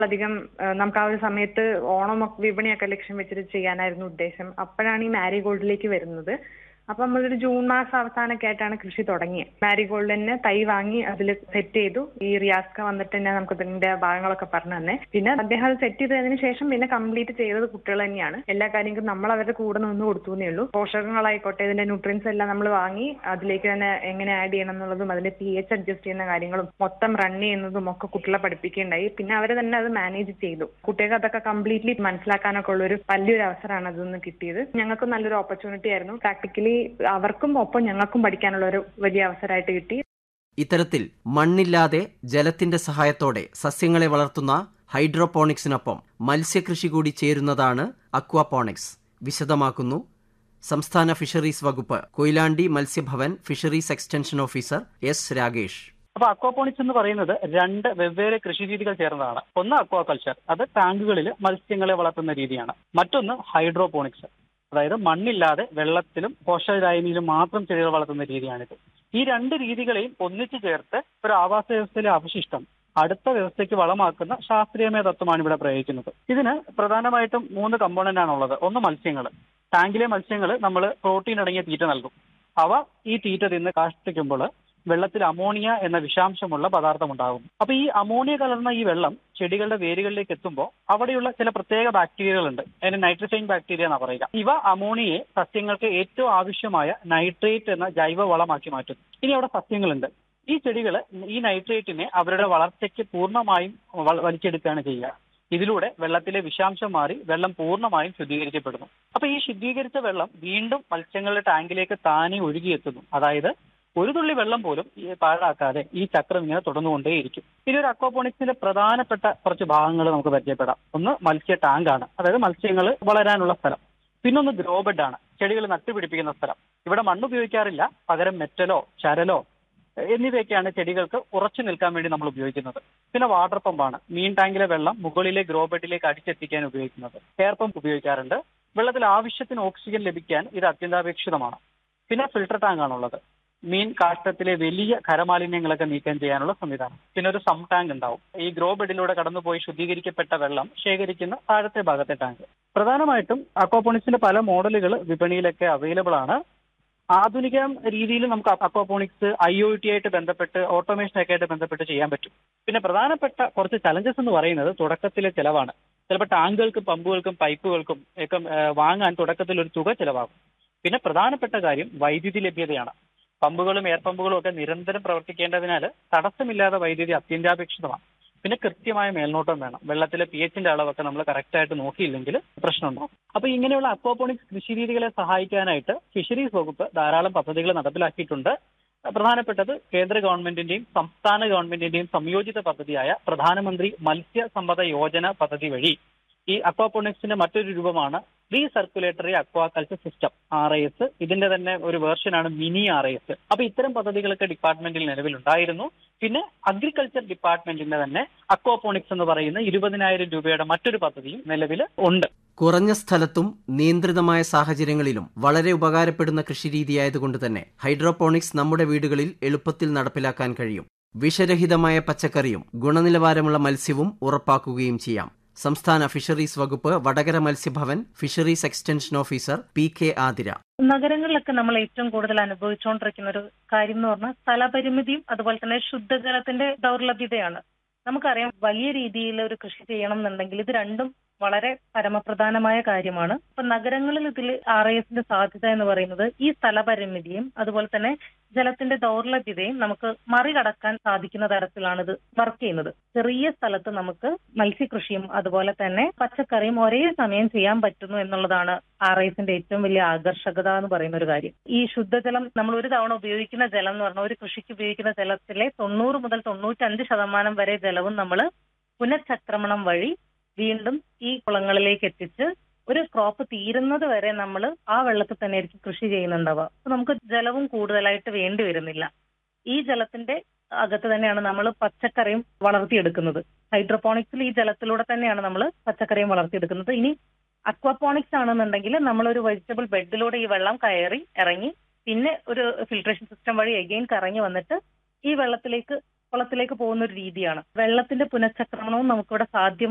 അധികം ഏഹ് നമുക്ക് ആ ഒരു സമയത്ത് ഓണം ഒക്കെ വിപണിയൊക്കെ ലക്ഷ്യം വെച്ചിട്ട് ചെയ്യാനായിരുന്നു ഉദ്ദേശം അപ്പോഴാണ് ഈ മാരിഗോൾഡിലേക്ക് വരുന്നത് അപ്പൊ നമ്മളൊരു ജൂൺ മാസം അവസാനമൊക്കെ ആയിട്ടാണ് കൃഷി തുടങ്ങിയത് മാരിഗോൾഡ് തന്നെ തൈ വാങ്ങി അതിൽ സെറ്റ് ചെയ്തു ഈ റിയാസ്ക വന്നിട്ട് തന്നെ നമുക്ക് ഇതിന്റെ ഭാഗങ്ങളൊക്കെ പറഞ്ഞു തന്നെ പിന്നെ അദ്ദേഹം അത് സെറ്റ് ചെയ്തതിന് ശേഷം പിന്നെ കംപ്ലീറ്റ് ചെയ്തത് കുട്ടികൾ തന്നെയാണ് എല്ലാ കാര്യങ്ങളും നമ്മൾ അവരുടെ കൂടെ നിന്ന് കൊടുത്തു എന്നേ ഉള്ളൂ പോഷകങ്ങളായിക്കോട്ടെ ഇതിന്റെ ന്യൂട്രിയൻസ് എല്ലാം നമ്മൾ വാങ്ങി അതിലേക്ക് തന്നെ എങ്ങനെ ആഡ് ചെയ്യണം എന്നുള്ളതും അതിന്റെ പി എച്ച് അഡ്ജസ്റ്റ് ചെയ്യുന്ന കാര്യങ്ങളും മൊത്തം റൺ ചെയ്യുന്നതും ഒക്കെ കുട്ടികളെ പഠിപ്പിക്കുകയുണ്ടായി പിന്നെ അവർ തന്നെ അത് മാനേജ് ചെയ്തു കുട്ടികൾക്ക് അതൊക്കെ കംപ്ലീറ്റ്ലി മനസ്സിലാക്കാനൊക്കെ ഉള്ള ഒരു വലിയൊരു അവസരമാണ് അതൊന്ന് കിട്ടിയത് ഞങ്ങൾക്ക് നല്ലൊരു ഓപ്പർച്യൂണിറ്റി ആയിരുന്നു പ്രാക്ടിക്കലി അവർക്കും ഒപ്പം ഞങ്ങൾക്കും പഠിക്കാനുള്ള ഒരു വലിയ അവസരമായിട്ട് കിട്ടി ഇത്തരത്തിൽ മണ്ണില്ലാതെ ജലത്തിന്റെ സഹായത്തോടെ സസ്യങ്ങളെ വളർത്തുന്ന ഹൈഡ്രോപോണിക്സിനൊപ്പം മത്സ്യകൃഷി കൂടി ചേരുന്നതാണ് അക്വാപോണിക്സ് വിശദമാക്കുന്നു സംസ്ഥാന ഫിഷറീസ് വകുപ്പ് Koyilandy Matsyabhavan fisheries extension officer S Ragesh അപ്പൊ അക്വാപോണിക്സ് എന്ന് പറയുന്നത് രണ്ട് വെവ്വേറെ കൃഷി രീതികൾ ചേർന്നതാണ് ഒന്ന് അക്വാകൾച്ചർ അത് ടാങ്കുകളിൽ മത്സ്യങ്ങളെ വളർത്തുന്ന രീതിയാണ് മറ്റൊന്ന് ഹൈഡ്രോപോണിക്സ് അതായത് മണ്ണില്ലാതെ വെള്ളത്തിലും പോഷകലായനിയിലും മാത്രം ചെടികൾ വളർത്തുന്ന രീതിയാണിത് ഈ രണ്ട് രീതികളെയും ഒന്നിച്ചു ചേർത്ത് ഒരു ആവാസ വ്യവസ്ഥയിലെ അവശിഷ്ടം അടുത്ത വ്യവസ്ഥയ്ക്ക് വളമാക്കുന്ന ശാസ്ത്രീയമായ തത്വമാണ് ഇവിടെ പ്രയോഗിക്കുന്നത് ഇതിന് പ്രധാനമായിട്ടും മൂന്ന് കമ്പോണന്റ് ആണുള്ളത് ഒന്ന് മത്സ്യങ്ങൾ ടാങ്കിലെ മത്സ്യങ്ങൾ നമ്മൾ പ്രോട്ടീൻ അടങ്ങിയ തീറ്റ നൽകും അവ ഈ തീറ്റ തിന്ന് കാഷ്ടിക്കുമ്പോൾ വെള്ളത്തിൽ അമോണിയ എന്ന വിഷാംശമുള്ള പദാർത്ഥം ഉണ്ടാകും അപ്പൊ ഈ അമോണിയ കലർന്ന ഈ വെള്ളം ചെടികളുടെ വേരുകളിലേക്ക് എത്തുമ്പോൾ അവിടെയുള്ള ചില പ്രത്യേക ബാക്ടീരിയകളുണ്ട് അതിന് നൈട്രസൈൻ ബാക്ടീരിയ എന്നാ പറയുക ഇവ അമോണിയയെ സസ്യങ്ങൾക്ക് ഏറ്റവും ആവശ്യമായ നൈട്രേറ്റ് എന്ന ജൈവ വളമാക്കി മാറ്റുന്നു ഇനി അവിടെ സസ്യങ്ങളുണ്ട് ഈ ചെടികൾ ഈ നൈട്രേറ്റിനെ അവരുടെ വളർച്ചയ്ക്ക് പൂർണ്ണമായും വ- വലിച്ചെടുക്കുകയാണ് ചെയ്യുക ഇതിലൂടെ വെള്ളത്തിലെ വിഷാംശം മാറി വെള്ളം പൂർണ്ണമായും ശുദ്ധീകരിക്കപ്പെടുന്നു അപ്പൊ ഈ ശുദ്ധീകരിച്ച വെള്ളം വീണ്ടും മത്സ്യങ്ങളുടെ ടാങ്കിലേക്ക് താനെ ഒഴുകിയെത്തുന്നു അതായത് ഒരു തുള്ളി വെള്ളം പോലും ഈ പാഴാക്കാതെ ഈ ചക്രം ഇങ്ങനെ തുടർന്നുകൊണ്ടേയിരിക്കും ഇനി ഒരു അക്വാപോണിക്സിന്റെ പ്രധാനപ്പെട്ട കുറച്ച് ഭാഗങ്ങൾ നമുക്ക് പരിചയപ്പെടാം ഒന്ന് മത്സ്യ ടാങ്കാണ് അതായത് മത്സ്യങ്ങൾ വളരാനുള്ള സ്ഥലം പിന്നൊന്ന് ഗ്രോ ബെഡ് ആണ് ചെടികൾ നട്ടുപിടിപ്പിക്കുന്ന സ്ഥലം ഇവിടെ മണ്ണ് ഉപയോഗിക്കാറില്ല പകരം മെറ്റലോ ചരലോ എന്നിവയൊക്കെയാണ് ചെടികൾക്ക് ഉറച്ചു നിൽക്കാൻ വേണ്ടി നമ്മൾ ഉപയോഗിക്കുന്നത് പിന്നെ വാട്ടർ പമ്പാണ് മീൻ ടാങ്കിലെ വെള്ളം മുകളിലെ ഗ്രോ ബെഡിലേക്ക് അടിച്ചെത്തിക്കാൻ ഉപയോഗിക്കുന്നത് എയർ പമ്പ് ഉപയോഗിക്കാറുണ്ട് വെള്ളത്തിൽ ആവശ്യത്തിന് ഓക്സിജൻ ലഭിക്കാൻ ഇത് അത്യന്താപേക്ഷിതമാണ് പിന്നെ ഫിൽട്ടർ ടാങ്ക് ആണുള്ളത് മീൻ കാഷ്ടത്തിലെ വലിയ ഖരമാലിന്യങ്ങളൊക്കെ നീക്കം ചെയ്യാനുള്ള സംവിധാനം പിന്നെ ഒരു സം ടാങ്ക് ഉണ്ടാവും ഈ ഗ്രോ ബെഡിലൂടെ കടന്നുപോയി ശുദ്ധീകരിക്കപ്പെട്ട വെള്ളം ശേഖരിക്കുന്ന താഴത്തെ ഭാഗത്തെ ടാങ്ക് പ്രധാനമായിട്ടും അക്വാപോണിക്സിന്റെ പല മോഡലുകൾ വിപണിയിലൊക്കെ അവൈലബിൾ ആണ് ആധുനിക രീതിയിൽ നമുക്ക് അക്വാപോണിക്സ് ഐ ഒ ടി ആയിട്ട് ബന്ധപ്പെട്ട് ഓട്ടോമേഷൻ ഒക്കെ ആയിട്ട് ബന്ധപ്പെട്ട് ചെയ്യാൻ പറ്റും പിന്നെ പ്രധാനപ്പെട്ട കുറച്ച് ചലഞ്ചസ് എന്ന് പറയുന്നത് തുടക്കത്തിലെ ചിലവാണ് ചിലപ്പോൾ ടാങ്കുകൾക്കും പമ്പുകൾക്കും പൈപ്പുകൾക്കും ഒക്കെ ഏഹ്, വാങ്ങാൻ തുടക്കത്തിൽ ഒരു തുക ചിലവാകും പിന്നെ പ്രധാനപ്പെട്ട കാര്യം വൈദ്യുതി ലഭ്യതയാണ് പമ്പുകളും എയർ പമ്പുകളും ഒക്കെ നിരന്തരം പ്രവർത്തിക്കേണ്ടതിനാൽ തടസ്സമില്ലാതെ വൈദ്യുതി അത്യന്താപേക്ഷിതമാണ് പിന്നെ കൃത്യമായ മേൽനോട്ടം വേണം വെള്ളത്തിലെ പി എച്ചിന്റെ അളവൊക്കെ നമ്മൾ കറക്റ്റ് ആയിട്ട് നോക്കിയില്ലെങ്കിൽ പ്രശ്നമുണ്ടാവും അപ്പൊ ഇങ്ങനെയുള്ള അക്വാപോണിക്സ് കൃഷി രീതികളെ സഹായിക്കാനായിട്ട് ഫിഷറീസ് വകുപ്പ് ധാരാളം പദ്ധതികൾ നടപ്പിലാക്കിയിട്ടുണ്ട് പ്രധാനപ്പെട്ടത് കേന്ദ്ര ഗവൺമെന്റിന്റെയും സംസ്ഥാന ഗവൺമെന്റിന്റെയും സംയോജിത പദ്ധതിയായ പ്രധാനമന്ത്രി മത്സ്യ സമ്പദ യോജന പദ്ധതി വഴി ഈ അക്വാപോണിക്സിന്റെ മറ്റൊരു രൂപമാണ് recirculatory aquaculture system R I S ഇതിന്റെ തന്നെ ഒരു വേർഷനാണ് മിനി ആർ ഐ എസ് അപ്പൊ ഇത്തരം പദ്ധതികളൊക്കെ ഡിപ്പാർട്ട്മെന്റിൽ നിലവിലുണ്ടായിരുന്നു പിന്നെ അഗ്രികൾച്ചർ ഡിപ്പാർട്ട്മെന്റിന്റെ തന്നെ അക്വാപോണിക്സ് എന്ന് പറയുന്ന ഇരുപതിനായിരം രൂപയുടെ മറ്റൊരു പദ്ധതിയും നിലവിൽ ഉണ്ട് കുറഞ്ഞ സ്ഥലത്തും നിയന്ത്രിതമായ സാഹചര്യങ്ങളിലും വളരെ ഉപകാരപ്പെടുന്ന കൃഷിരീതിയായതുകൊണ്ട് തന്നെ ഹൈഡ്രോപോണിക്സ് നമ്മുടെ വീടുകളിൽ എളുപ്പത്തിൽ നടപ്പിലാക്കാൻ കഴിയും വിഷരഹിതമായ പച്ചക്കറിയും ഗുണനിലവാരമുള്ള മത്സ്യവും ഉറപ്പാക്കുകയും ചെയ്യാം സംസ്ഥാന ഫിഷറീസ് വകുപ്പ് Vadakara Matsyabhavan fisheries extension officer P K Athira നഗരങ്ങളിലൊക്കെ നമ്മൾ ഏറ്റവും കൂടുതൽ അനുഭവിച്ചുകൊണ്ടിരിക്കുന്ന ഒരു കാര്യം എന്ന് പറഞ്ഞാൽ സ്ഥലപരിമിതിയും അതുപോലെ തന്നെ ശുദ്ധജലത്തിന്റെ ദൗർലഭ്യതയാണ് നമുക്കറിയാം വലിയ രീതിയിൽ ഒരു കൃഷി ചെയ്യണം എന്നുണ്ടെങ്കിൽ ഇത് രണ്ടും വളരെ പരമപ്രധാനമായ കാര്യമാണ് അപ്പൊ നഗരങ്ങളിൽ ഇതിൽ ആർ ഐ എസിന്റെ സാധ്യത എന്ന് പറയുന്നത് ഈ സ്ഥലപരിമിതിയും അതുപോലെ തന്നെ ജലത്തിന്റെ ദൗർലഭ്യതയും നമുക്ക് മറികടക്കാൻ സാധിക്കുന്ന തരത്തിലാണ് ഇത് വർക്ക് ചെയ്യുന്നത് ചെറിയ സ്ഥലത്ത് നമുക്ക് മത്സ്യകൃഷിയും അതുപോലെ തന്നെ പച്ചക്കറിയും ഒരേ സമയം ചെയ്യാൻ പറ്റുന്നു എന്നുള്ളതാണ് ആർ ഐ എസിന്റെ ഏറ്റവും വലിയ ആകർഷകത എന്ന് പറയുന്ന ഒരു കാര്യം ഈ ശുദ്ധജലം നമ്മൾ ഒരു തവണ ഉപയോഗിക്കുന്ന ജലം എന്ന് പറഞ്ഞാൽ ഒരു കൃഷിക്ക് ഉപയോഗിക്കുന്ന ജലത്തിലെ തൊണ്ണൂറ് മുതൽ തൊണ്ണൂറ്റഞ്ച് ശതമാനം വരെ ജലവും നമ്മൾ പുനഃചക്രമണം വഴി വീണ്ടും ഈ കുളങ്ങളിലേക്ക് എത്തിച്ച് ഒരു ക്രോപ്പ് തീരുന്നത് വരെ നമ്മൾ ആ വെള്ളത്തിൽ തന്നെ ആയിരിക്കും കൃഷി ചെയ്യുന്നുണ്ടാവുക അപ്പൊ നമുക്ക് ജലവും കൂടുതലായിട്ട് വേണ്ടി വരുന്നില്ല ഈ ജലത്തിന്റെ അകത്ത് തന്നെയാണ് നമ്മൾ പച്ചക്കറിയും വളർത്തിയെടുക്കുന്നത് ഹൈഡ്രോപോണിക്സിൽ ഈ ജലത്തിലൂടെ തന്നെയാണ് നമ്മൾ പച്ചക്കറിയും വളർത്തിയെടുക്കുന്നത് ഇനി അക്വാപോണിക്സ് ആണെന്നുണ്ടെങ്കിൽ നമ്മളൊരു വെജിറ്റബിൾ ബെഡിലൂടെ ഈ വെള്ളം കയറി ഇറങ്ങി പിന്നെ ഒരു ഫിൽട്രേഷൻ സിസ്റ്റം വഴി എഗെയിൻ കറങ്ങി വന്നിട്ട് ഈ വെള്ളത്തിലേക്ക് കുളത്തിലേക്ക് പോകുന്ന ഒരു രീതിയാണ് വെള്ളത്തിന്റെ പുനഃചക്രമണവും നമുക്കിവിടെ സാധ്യം